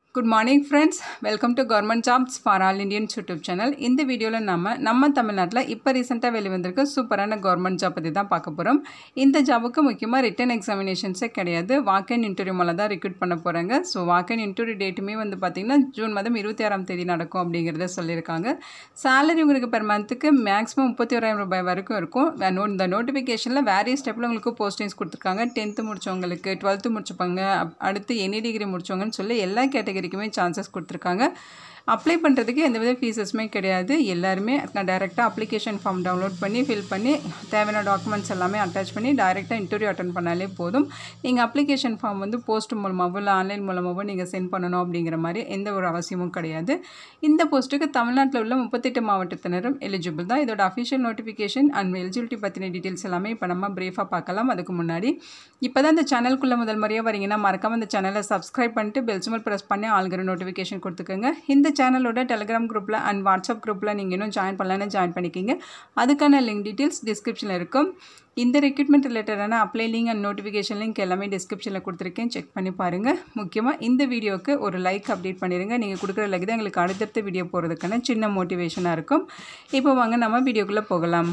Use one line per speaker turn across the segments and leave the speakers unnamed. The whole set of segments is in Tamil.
good morning friends welcome to government jobs for all Indians YouTube channel இந்த வீடியோவில் நம்ம நம்ம தமிழ்நாட்டில் இப்போ ரீசெண்டாக வெளிவந்திருக்க சூப்பரான கவர்மெண்ட் ஜாப் பற்றி தான் பார்க்க போகிறோம் இந்த ஜாபுக்கு முக்கியமாக ரிட்டன் எக்ஸாமினேஷன்ஸே கிடையாது வாக் அண்ட் இன்டர்வியூ மூலம் தான் ரெக்ரூட் பண்ண போகிறாங்க ஸோ வாக் அண்ட் இன்டர்வியூ டேட்டுமே வந்து பார்த்திங்கன்னா ஜூன் மாதம் இருபத்தி ஆறாம் தேதி நடக்கும் அப்படிங்கிறத சொல்லியிருக்காங்க சேலரி உங்களுக்கு பெர் மந்த்துக்கு மேக்ஸிமம் முப்பத்தி ஓராயிரம் ரூபாய் வரைக்கும் இருக்கும் வே- நோ- இந்த நோட்டிஃபிகேஷனில் வேரியஸ் ஸ்டெப்பில் உங்களுக்கு போஸ்டிங்ஸ் கொடுத்துருக்காங்க டென்த்து முடிச்சவங்களுக்கு டுவெல்த்து முடிச்சவங்க அப்- அடுத்து எனி டிகிரி முடிச்சவங்கன்னு சொல்லி எல்லா கேட்டகரிக்குமே சான்சஸ் கொடுத்துருக்காங்க அப்ளை பண்ணுறதுக்கு எந்தவித ஃபீஸஸுமே கிடையாது எல்லாருமே டைரெக்டாக அப்ளிகேஷன் ஃபார்ம் டவுன்லோட் பண்ணி ஃபில் பண்ணி தேவையான டாக்குமெண்ட்ஸ் எல்லாமே அட்டாச் பண்ணி டைரெக்டாக இன்டர்வியூ அட்டன் பண்ணாலே போதும் நீங்கள் அப்ளிகேஷன் ஃபார்ம் வந்து போஸ்ட் மூலமாகவோ இல்லை ஆன்லைன் மூலமாகவோ நீங்கள் சென்ட் பண்ணணும் அப்படிங்கிற மாதிரி எந்த ஒரு அவசியமும் கிடையாது இந்த போஸ்ட்டுக்கு தமிழ்நாட்டில் உள்ள முப்பத்தெட்டு மாவட்டத்தினரும் எலிஜிபிள் தான் இதோட அஃபிஷியல் நோட்டிஃபிகேஷன் அண்ட் எலிஜிபிலிட்டி பற்றின டீட்டெயில்ஸ் எல்லாமே இப்போ நம்ம பிரீஃபாக பார்க்கலாம் அதுக்கு முன்னாடி இப்போ தான் இந்த சேனலுக்குள்ளே முதல் முறையாக வரீங்கன்னா மறக்காம இந்த சேனலை சப்ஸ்கிரைப் பண்ணிட்டு பெல் சிம்பல் ப்ரெஸ் பண்ணி ஆளுங்கிற நோட்டிஃபிகேஷன் கொடுத்துக்கோங்க இந்த சேனலோட டெலிகிராம் குரூப்பில் அண்ட் வாட்ஸ்அப் குரூப்பில் நீங்கள் இன்னும் ஜாயின் பண்ணலன்னு ஜாயின் பண்ணிக்கிங்க அதுக்கான லிங்க் டீட்டெயில்ஸ் டிஸ்கிரிப்ஷனில் இருக்கும் இந்த ரெக்ரூட்மெண்ட் ரிலேட்டடான apply link and notification link எல்லாமே டிஸ்கிரிப்ஷனில் கொடுத்துருக்கேன் செக் பண்ணி பாருங்கள் முக்கியமாக இந்த வீடியோவுக்கு ஒரு லைக் அப்டேட் பண்ணிடுங்க நீங்கள் கொடுக்குற லைக் தான் எங்களுக்கு அடுத்தடுத்த வீடியோ போகிறதுக்கான சின்ன மோட்டிவேஷனாக இருக்கும் இப்போ வாங்க நம்ம வீடியோக்குள்ளே போகலாம்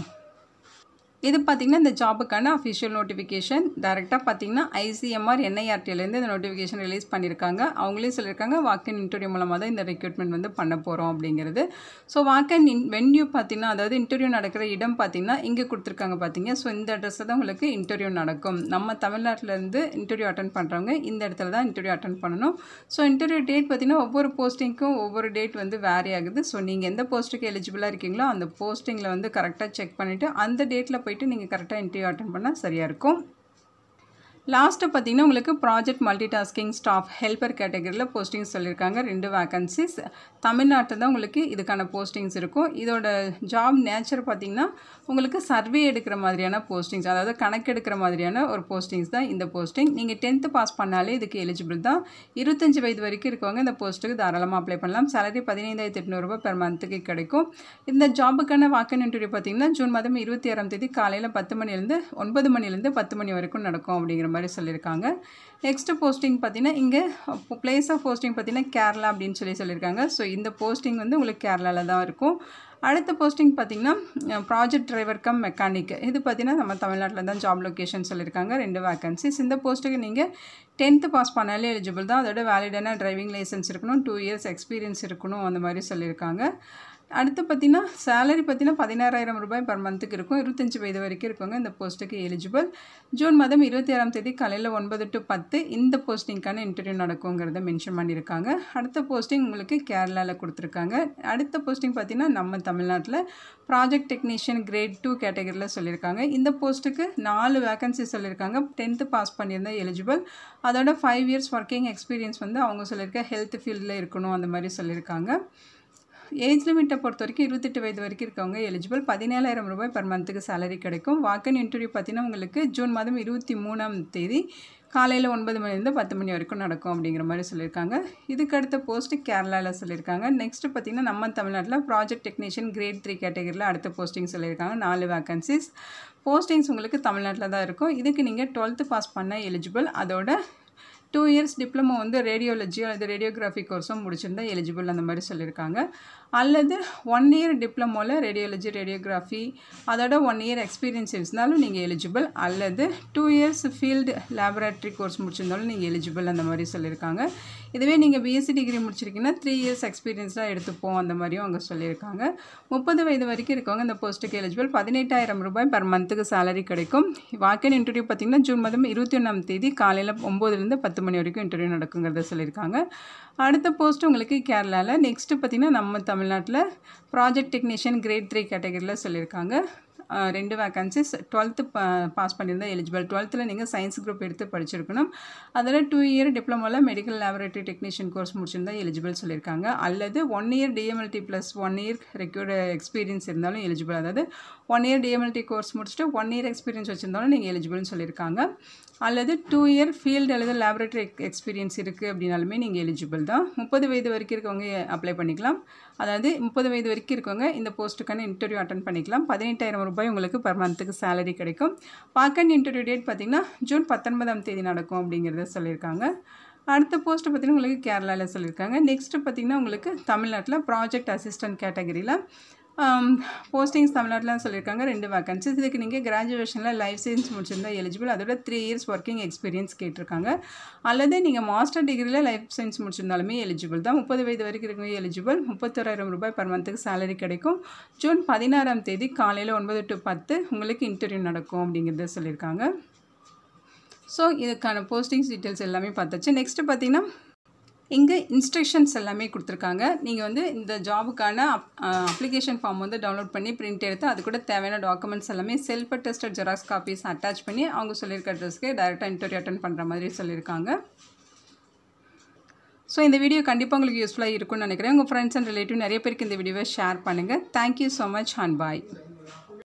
இது பார்த்திங்கன்னா இந்த ஜாபுக்கான அஃபிஷியல் நோட்டிஃபிகேஷன் டேரெக்டாக பார்த்தீங்கன்னா ஐசிஎம்ஆர் என்ஐஆர்டிலேருந்து இந்த நோட்டிஃபிகேஷன் ரிலீஸ் பண்ணியிருக்காங்க அவங்களே சொல்லியிருக்காங்க வாக்கன் இன்டர்வியூ மூலமாக தான் இந்த ரெக்ரூட்மெண்ட் வந்து பண்ண போகிறோம் அப்படிங்கிறது ஸோ வாக்கன் இன் வென்யூ பார்த்தீங்கன்னா அதாவது இன்டர்வியூ நடக்கிற இடம் பார்த்தீங்கன்னா இங்கே கொடுத்துருக்காங்க பார்த்தீங்க ஸோ இந்த அட்ரஸில் தான் உங்களுக்கு இன்டர்வியூ நடக்கும் நம்ம தமிழ்நாட்டிலேருந்து இன்டர்வியூ அட்டன் பண்ணுறவங்க இந்த இடத்துல தான் இன்டர்வியூ அட்டன் பண்ணணும் ஸோ இன்டர்வியூ டேட் பார்த்தீங்கன்னா ஒவ்வொரு போஸ்டிங்க்கும் ஒவ்வொரு டேட் வந்து வேரி ஆகுது ஸோ நீங்கள் எந்த போஸ்ட்டுக்கு எலிஜிபிளாக இருக்கீங்களோ அந்த போஸ்டிங்கில் வந்து கரெக்டாக செக் பண்ணிவிட்டு அந்த டேட்டில் போயிட்டு நீங்கள் கரெக்டாக இன்டர்வியூ அட்டன் பண்ணால் சரியாக இருக்கும் லாஸ்ட்டு பார்த்தீங்கன்னா உங்களுக்கு project multi tasking staff helper கேட்டகரியில் போஸ்டிங்ஸ் சொல்லியிருக்காங்க ரெண்டு வேகன்சிஸ் தமிழ்நாட்டில் தான் உங்களுக்கு இதுக்கான போஸ்டிங்ஸ் இருக்கும் இதோட ஜாப் நேச்சர் பார்த்தீங்கன்னா உங்களுக்கு சர்வே எடுக்கிற மாதிரியான போஸ்டிங்ஸ் அதாவது கணக்கு எடுக்கிற மாதிரியான ஒரு போஸ்டிங்ஸ் தான் இந்த போஸ்டிங் நீங்கள் டென்த்து பாஸ் பண்ணாலே இதுக்கு எலிஜிபிள் தான் இருபத்தஞ்சி வயது வரைக்கும் இருக்கவங்க இந்த போஸ்ட்டுக்கு தாராளமாக அப்ளை பண்ணலாம் சேலரி பதினைந்தாயிரத்தி எட்நூறுபா பெர் மந்த்துக்கு கிடைக்கும் இந்த ஜாபுக்கான வாக்கன் இன்டர்வியூ பார்த்தீங்கன்னா ஜூன் மாதம் இருபத்தி ஆறாம் தேதி காலையில் பத்து மணிலேருந்து ஒன்பது மணிலேருந்து பத்து மணி வரைக்கும் நடக்கும் அப்படிங்கிற மாதிரி சொல்லியிருக்காங்க நெக்ஸ்ட் போஸ்டிங் பார்த்தீங்கன்னா இங்கே பிளேஸ் ஆஃப் போஸ்டிங் பார்த்தீங்கன்னா கேரளா அப்படின்னு சொல்லி சொல்லியிருக்காங்க ஸோ இந்த போஸ்டிங் வந்து உங்களுக்கு கேரளாவில் தான் இருக்கும் அடுத்த போஸ்டிங் பார்த்தீங்கன்னா ப்ராஜெக்ட் டிரைவர் கம் மெக்கானிக் இது பார்த்தீங்கன்னா நம்ம தமிழ்நாட்டில் தான் ஜாப் லொக்கேஷன் சொல்லியிருக்காங்க ரெண்டு வேகன்சிஸ் இந்த போஸ்ட்டுக்கு நீங்கள் டென்த்து பாஸ் பண்ணாலே எலிஜிபிள் தான் அதோட வேலிடான டிரைவிங் லைசன்ஸ் இருக்கணும் டூ இயர்ஸ் எக்ஸ்பீரியன்ஸ் இருக்கணும் அந்த மாதிரி சொல்லியிருக்காங்க அடுத்து பார்த்தீங்கன்னா சேலரி பார்த்தீங்கன்னா பதினாறாயிரம் ரூபாய் பர் மந்த்துக்கு இருக்கும் இருபத்தஞ்சி வயது வரைக்கும் இருக்கவங்க இந்த போஸ்ட்டுக்கு எலிஜிபிள் ஜூன் மாதம் இருபத்தி ஆறாம் தேதி காலையில் ஒன்பது டு பத்து இந்த போஸ்டிங்க்கான இன்டர்வியூ நடக்குங்கிறத மென்ஷன் பண்ணியிருக்காங்க அடுத்த போஸ்டிங் உங்களுக்கு கேரளாவில் கொடுத்துருக்காங்க அடுத்த போஸ்டிங் பார்த்தீங்கன்னா நம்ம தமிழ்நாட்டில் ப்ராஜெக்ட் டெக்னீஷியன் கிரேட் டூ கேட்டகரியில் சொல்லியிருக்காங்க இந்த போஸ்ட்டுக்கு நாலு வேகன்சி சொல்லியிருக்காங்க டென்த்து பாஸ் பண்ணியிருந்தா எலிஜிபிள் அதோட ஃபைவ் இயர்ஸ் ஒர்க்கிங் எக்ஸ்பீரியன்ஸ் வந்து அவங்க சொல்லியிருக்க ஹெல்த் ஃபீல்டில் இருக்கணும் அந்த மாதிரி சொல்லியிருக்காங்க ஏஜ் லிமிட்டை பொறுத்த வரைக்கும் இருபத்தெட்டு வயது வரைக்கும் இருக்கவங்க எலிஜிபிள் பதினேழாயிரம் ரூபாய் பர் மந்த்துக்கு சேலரி கிடைக்கும் வாக்கன் இன்டர்வியூ பார்த்தீங்கன்னா உங்களுக்கு ஜூன் மாதம் இருபத்தி மூணாம் தேதி காலையில் ஒன்பது மணிலேருந்து பத்து மணி வரைக்கும் நடக்கும் அப்படிங்கிற மாதிரி சொல்லியிருக்காங்க இதுக்கு அடுத்த போஸ்ட்டு கேரளாவில் சொல்லியிருக்காங்க நெக்ஸ்ட்டு பார்த்தீங்கன்னா நம்ம தமிழ்நாட்டில் ப்ராஜெக்ட் டெக்னீஷியன் கிரேட் த்ரீ கேட்டகரியில் அடுத்த போஸ்டிங் சொல்லியிருக்காங்க நாலு வேகன்சிஸ் போஸ்டிங்ஸ் உங்களுக்கு தமிழ்நாட்டில் தான் இருக்கும் இதுக்கு நீங்கள் டுவெல்த்து பாஸ் பண்ண எலிஜிபிள் அதோட டூ இயர்ஸ் டிப்ளமோ வந்து ரேடியோலஜி அல்லது ரேடியோகிராஃபி கோர்ஸும் முடிச்சிருந்தா எலிஜிபிள் அந்த மாதிரி சொல்லியிருக்காங்க அல்லது ஒன் இயர் டிப்ளமோவில் ரேடியோலஜி ரேடியோகிராஃபி அதோட ஒன் இயர் எக்ஸ்பீரியன்ஸ் இருந்தாலும் நீங்கள் எலிஜிபிள் அல்லது two years field laboratory course முடிச்சிருந்தாலும் நீங்கள் எலிஜிபிள் அந்த மாதிரி சொல்லியிருக்காங்க இதுவே நீங்கள் பிஎஸ்சி டிகிரி முடிச்சிருக்கீங்கன்னா த்ரீ இயர்ஸ் எக்ஸ்பீரியன்ஸ் தான் எடுத்துப்போம் அந்த மாதிரியும் அவங்க சொல்லியிருக்காங்க முப்பது வயது வரைக்கும் இருக்கவங்க இந்த போஸ்ட்டுக்கு எலிஜிபிள் பதினெட்டாயிரம் ரூபாய் பர் மந்த்துக்கு சேலரி கிடைக்கும் வாக்கன் இன்டர்வியூ பார்த்தீங்கன்னா ஜூன் மாதம் இருபத்தி ஒன்றாம் தேதி காலையில் ஒம்போதுலேருந்து பத்து மணி வரைக்கும் இன்டர்வியூ நடக்குங்கிறத சொல்லியிருக்காங்க அடுத்த போஸ்ட் உங்களுக்கு கேரளாவில் நெக்ஸ்ட்டு பார்த்தீங்கன்னா நம்ம தமிழ்நாட்டில் ப்ராஜெக்ட் டெக்னீஷியன் கிரேட் த்ரீ கேட்டகரியில் சொல்லியிருக்காங்க அஹ் ரெண்டு வேகன்சிஸ் டுவெல்த்து பாஸ் பண்ணியிருந்தால் எலிஜிபிள் டுவெல்த்தில் நீங்கள் சயின்ஸ் குரூப் எடுத்து படிச்சிருக்கணும் அதில் டூ இயர் டிப்ளமோவில் மெடிக்கல் லேபரேட்டரி டெக்னீஷியன் கோர்ஸ் முடிச்சிருந்தா எலிஜிபிள் சொல்லியிருக்காங்க அல்லது one year DMLT plus one year required experience இருந்தாலும் எலிஜிபிள் அதாவது ஒன் இயர் டிஎம்எல்டி கோர்ஸ் முடிச்சுட்டு ஒன் இயர் எக்ஸ்பீரியன்ஸ் வச்சிருந்தாலும் நீங்கள் எலிஜிபிள்னு சொல்லியிருக்காங்க அல்லது டூ இயர் ஃபீல்டு அல்லது லேபரேட்டரி எக்ஸ்பீரியன்ஸ் இருக்குது அப்படின்னாலுமே நீங்கள் எலிஜிபிள் தான் முப்பது வயது வரைக்கும் இருக்கவங்க அப்ளை பண்ணிக்கலாம் அதாவது முப்பது வயது வரைக்கும் இருக்கவங்க இந்த போஸ்ட்டுக்கான இன்டர்வியூ அட்டன் பண்ணிக்கலாம் பதினெட்டாயிரம் ரூபாய் உங்களுக்கு பர் மந்த்துக்கு சேலரி கிடைக்கும் வாக்கன் இன்டர்வியூ டேட் பார்த்தீங்கன்னா ஜூன் பத்தொன்பதாம் தேதி நடக்கும் அப்படிங்கிறத சொல்லியிருக்காங்க அடுத்த போஸ்ட்டு பார்த்திங்கன்னா உங்களுக்கு கேரளாவில் சொல்லியிருக்காங்க நெக்ஸ்ட்டு பார்த்திங்கன்னா உங்களுக்கு தமிழ்நாட்டில் ப்ராஜெக்ட் அசிஸ்டன்ட் கேட்டகரியில் போஸ்டிங்ஸ் தமிழ்நாட்டில் சொல்லியிருக்காங்க ரெண்டு வேக்கன்சிஸ் இதுக்கு நீங்கள் கிராஜுவேஷனில் லைஃப் சயின்ஸ் முடிச்சிருந்தா எலிஜிபிள் அதோட த்ரீ இயர்ஸ் ஒர்க்கிங் எக்ஸ்பீரியன்ஸ் கேட்டிருக்காங்க அல்லது நீங்கள் மாஸ்டர் டிகிரியில் லைஃப் சயின்ஸ் முடிச்சிருந்தாலுமே எலிஜிபிள் தான் முப்பது வயது வரைக்கும் இருக்கவங்க எலிஜிபிள் முப்பத்தோராயிரம் ரூபாய் பர் மந்த்துக்கு சேலரி கிடைக்கும் ஜூன் பதினாறாம் தேதி காலையில் ஒன்பது டு பத்து உங்களுக்கு இன்டர்வியூ நடக்கும் அப்படிங்கிறத சொல்லியிருக்காங்க ஸோ இதுக்கான போஸ்டிங்ஸ் டீட்டெயில்ஸ் எல்லாமே பார்த்தாச்சு நெக்ஸ்ட்டு பார்த்தீங்கன்னா இங்கே இன்ஸ்ட்ரக்ஷன்ஸ் எல்லாமே கொடுத்துருக்காங்க நீங்கள் வந்து இந்த ஜாபுக்கான அப்ளிகேஷன் ஃபார்ம் வந்து டவுன்லோட் பண்ணி பிரிண்ட் எடுத்து அது கூட தேவையான டாக்குமெண்ட்ஸ் எல்லாமே self attested xerox copies attach பண்ணி அவங்க சொல்லியிருக்க அட்ரஸ்க்கு டேரெக்டாக இன்டர்வியூ அட்டன் பண்ணுற மாதிரி சொல்லியிருக்காங்க ஸோ இந்த வீடியோ கண்டிப்பாக உங்களுக்கு யூஸ்ஃபுல்லாக இருக்கும்னு நினைக்கிறேன் உங்கள் ஃப்ரெண்ட்ஸ் அண்ட் ரிலேட்டிவ் நிறைய பேருக்கு இந்த வீடியோவை ஷேர் பண்ணுங்கள் thank you so much and bye